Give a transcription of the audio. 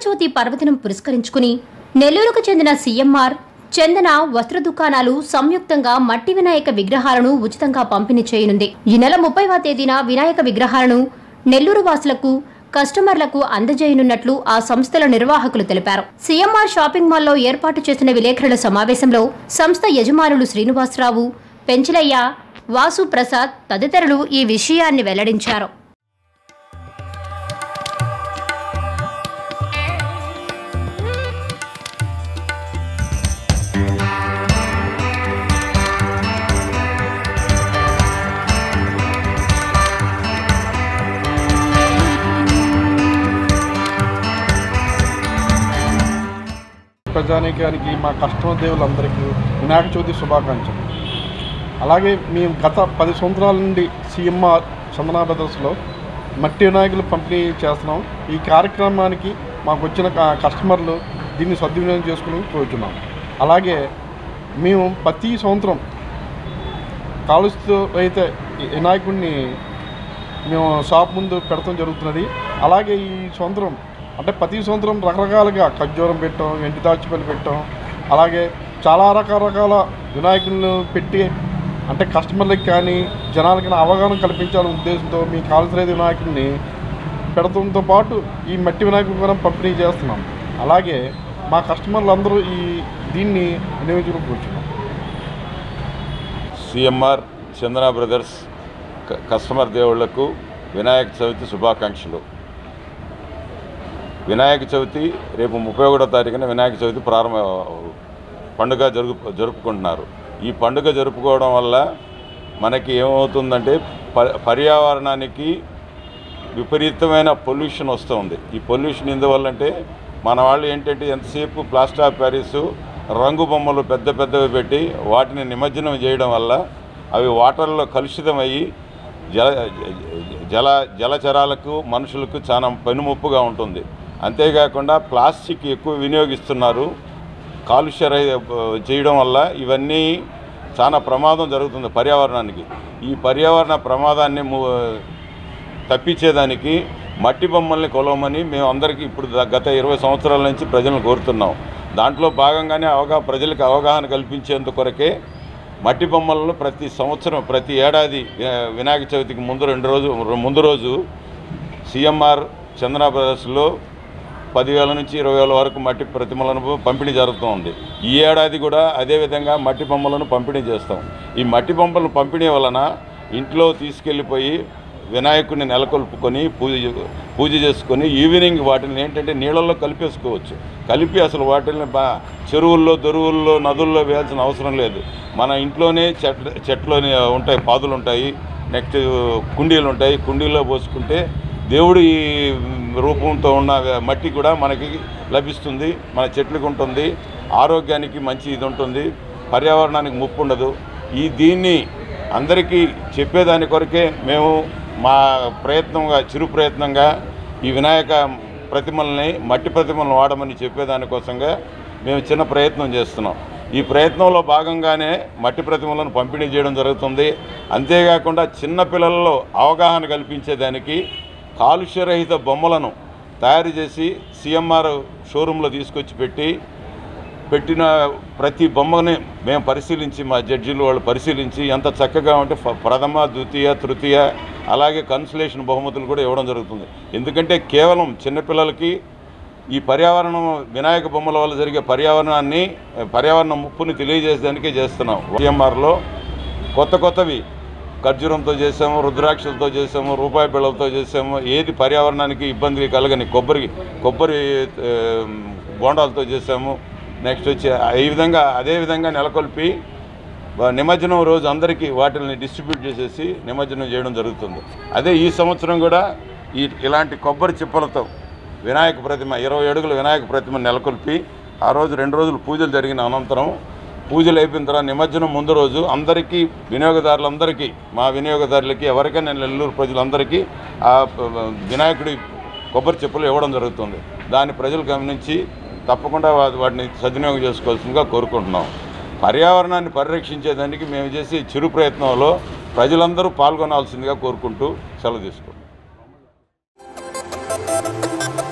చవితి పర్వదినం పురస్కరించుకుని నెల్లూరుకు చెందిన సీఎంఆర్ చందన వస్త్ర దుకాణాలు సంయుక్తంగా మట్టి వినాయక విగ్రహాలను ఉచితంగా పంపిణీ చేయనుంది ఈ నెల ముప్పైవ తేదీన వినాయక విగ్రహాలను నెల్లూరు వాసులకు కస్టమర్లకు అందజేయనున్నట్లు ఆ సంస్థల నిర్వాహకులు తెలిపారు సీఎంఆర్ షాపింగ్ మాల్లో ఏర్పాటు చేసిన విలేకరుల సమావేశంలో సంస్థ యజమానులు శ్రీనివాసరావు పెంచలయ్య వాసు ప్రసాద్ తదితరులు ఈ విషయాన్ని వెల్లడించారు ప్రజానీకానికి మా కస్టమర్ దేవులందరికీ వినాయక చవితి శుభాకాంక్షలు అలాగే మేము గత పది సంవత్సరాల నుండి సిఎంఆర్ చందనా బ్రదర్స్లో మట్టి వినాయకులు పంపిణీ చేస్తున్నాం ఈ కార్యక్రమానికి మాకు వచ్చిన క- కస్టమర్లు దీన్ని సద్వినియోగం చేసుకుని కోరుతున్నాం అలాగే మేము ప్రతి సంవత్సరం కాలుస్తూ అయితే ఈ వినాయకుడిని మేము షాప్ ముందు పెడతాం జరుగుతున్నది అలాగే ఈ సంవత్సరం అంటే ప్రతి సంవత్సరం రకరకాలుగా ఖర్జూరం పెట్టాం వెండి దాచిపల్లి పెట్టాం అలాగే చాలా రకరకాల వినాయకులను పెట్టి అంటే కస్టమర్లకు కానీ జనాలకి కానీ అవగాహన కల్పించాలనే ఉద్దేశంతో మీ కాల్సిన వినాయకుడిని పెడతంతో పాటు ఈ మట్టి వినాయకుడు కూడా పంపిణీ చేస్తున్నాం అలాగే మా కస్టమర్లు అందరూ ఈ దీన్ని వినియోగించుకుంటున్నాం సిఎంఆర్ చందన బ్రదర్స్ క- కస్టమర్ దేవుళ్లకు వినాయక చవితి శుభాకాంక్షలు వినాయక చవితి రేపు ముప్పై ఒకటో తారీఖున వినాయక చవితి ప్రారంభ పండుగ జరుపు జరుపుకుంటున్నారు ఈ పండుగ జరుపుకోవడం వల్ల మనకి ఏమవుతుందంటే ప పర్యావరణానికి విపరీతమైన పొల్యూషన్ వస్తుంది ఈ పొల్యూషన్ ఎందువల్ల అంటే మన వాళ్ళు ఏంటంటే ఎంతసేపు ప్లాస్టర్ ఆఫ్ ప్యారిస్ రంగు బొమ్మలు పెద్ద పెద్దవి పెట్టి వాటిని నిమజ్జనం చేయడం వల్ల అవి వాటర్లో కలుషితమయ్యి జల జల జలచరాలకు మనుషులకు చాలా పెనుముప్పుగా ఉంటుంది అంతేకాకుండా ప్లాస్టిక్ ఎక్కువ వినియోగిస్తున్నారు కాలుష్య రహి- చేయడం వల్ల ఇవన్నీ చాలా ప్రమాదం జరుగుతుంది పర్యావరణానికి ఈ పర్యావరణ ప్రమాదాన్ని ము- తప్పించేదానికి మట్టి బొమ్మల్ని కొలవమని మేము అందరికీ ఇప్పుడు ద- గత ఇరవై సంవత్సరాల నుంచి ప్రజలను కోరుతున్నాం దాంట్లో భాగంగానే అవగా ప్రజలకు అవగాహన కల్పించేందు కొరకే మట్టి బొమ్మలను ప్రతి సంవత్సరం ప్రతి ఏడాది ఆ, వినాయక చవితికి ముందు రెండు రోజు ముందు రోజు సిఎంఆర్ చందన బ్రదర్స్లో పదివేల నుంచి ఇరవై వేల వరకు మట్టి ప్రతిమలను పంపిణీ జరుగుతోంది ఈ ఏడాది కూడా అదేవిధంగా మట్టి బొమ్మలను పంపిణీ చేస్తాం ఈ మట్టి బొమ్మలను పంపిణీ వలన ఇంట్లో తీసుకెళ్ళిపోయి వినాయకుడిని నెలకొల్పుకొని పూజ పూజ చేసుకొని ఈవినింగ్ వాటిని ఏంటంటే నీళ్ళల్లో కలిపేసుకోవచ్చు కలిపి అసలు వాటిని బా చెరువుల్లో దొరువుల్లో నదుల్లో వేయాల్సిన అవసరం లేదు మన ఇంట్లోనే చెట్ చెట్లు ఉంటాయి పాదులు ఉంటాయి నెక్స్ట్ కుండీలు ఉంటాయి కుండీల్లో పోసుకుంటే దేవుడి రూపంతో ఉన్న మట్టి కూడా మనకి లభిస్తుంది మన చెట్లకు ఉంటుంది ఆరోగ్యానికి మంచి ఇది ఉంటుంది పర్యావరణానికి ముప్పు ఉండదు ఈ దీన్ని అందరికీ చెప్పేదాని కొరకే మేము మా ప్రయత్నంగా చిరు ప్రయత్నంగా ఈ వినాయక ప్రతిమల్ని మట్టి ప్రతిమలను వాడమని చెప్పేదానికోసంగా మేము చిన్న ప్రయత్నం చేస్తున్నాం ఈ ప్రయత్నంలో భాగంగానే మట్టి ప్రతిమలను పంపిణీ చేయడం జరుగుతుంది అంతేకాకుండా చిన్నపిల్లలలో అవగాహన కల్పించేదానికి కాలుష్యరహిత బొమ్మలను తయారు చేసి సిఎంఆర్ షోరూంలో తీసుకొచ్చి పెట్టి పెట్టిన ప్రతి బొమ్మని మేము పరిశీలించి మా జడ్జీలు వాళ్ళు పరిశీలించి ఎంత చక్కగా ఉంటే ఫ- ప్రథమ ద్వితీయ తృతీయ అలాగే కన్సులేషన్ బహుమతులు కూడా ఇవ్వడం జరుగుతుంది ఎందుకంటే కేవలం చిన్నపిల్లలకి ఈ పర్యావరణం వినాయక బొమ్మల వల్ల జరిగే పర్యావరణాన్ని పర్యావరణ ముప్పుని తెలియజేసేదానికే చేస్తున్నాం సిఎంఆర్లో కొత్త కొత్తవి ఖర్జూరంతో చేసాము రుద్రాక్షలతో చేసాము రూపాయి బిళ్ళలతో చేసాము ఏది పర్యావరణానికి ఇబ్బంది కలగని కొబ్బరి కొబ్బరి ఆ, బోండాలతో చేసాము నెక్స్ట్ వచ్చి ఈ విధంగా అదే విధంగా నెలకొల్పి వా- నిమజ్జనం రోజు అందరికీ వాటిని డిస్ట్రిబ్యూట్ చేసేసి నిమజ్జనం చేయడం జరుగుతుంది అదే ఈ సంవత్సరం కూడా ఈ ఇలాంటి కొబ్బరి చిప్పలతో వినాయక ప్రతిమ ఇరవై అడుగుల వినాయక ప్రతిమ నెలకొల్పి ఆ రోజు రెండు రోజులు పూజలు జరిగిన అనంతరం పూజలు అయిపోయిన తర్వాత నిమజ్జనం ముందు రోజు అందరికీ వినియోగదారులందరికీ మా వినియోగదారులకి ఎవరికైనా నెల్లూరు ప్రజలందరికీ ఆ ప- వినాయకుడి కొబ్బరి చెప్పులు ఇవ్వడం జరుగుతుంది దాన్ని ప్రజలు గమనించి తప్పకుండా వా- వాటిని సద్వినియోగం చేసుకోవాల్సిందిగా కోరుకుంటున్నాం పర్యావరణాన్ని పరిరక్షించేదానికి మేము చేసే చిరు ప్రయత్నంలో ప్రజలందరూ పాల్గొనాల్సిందిగా కోరుకుంటూ సెలవు తీసుకుంటాం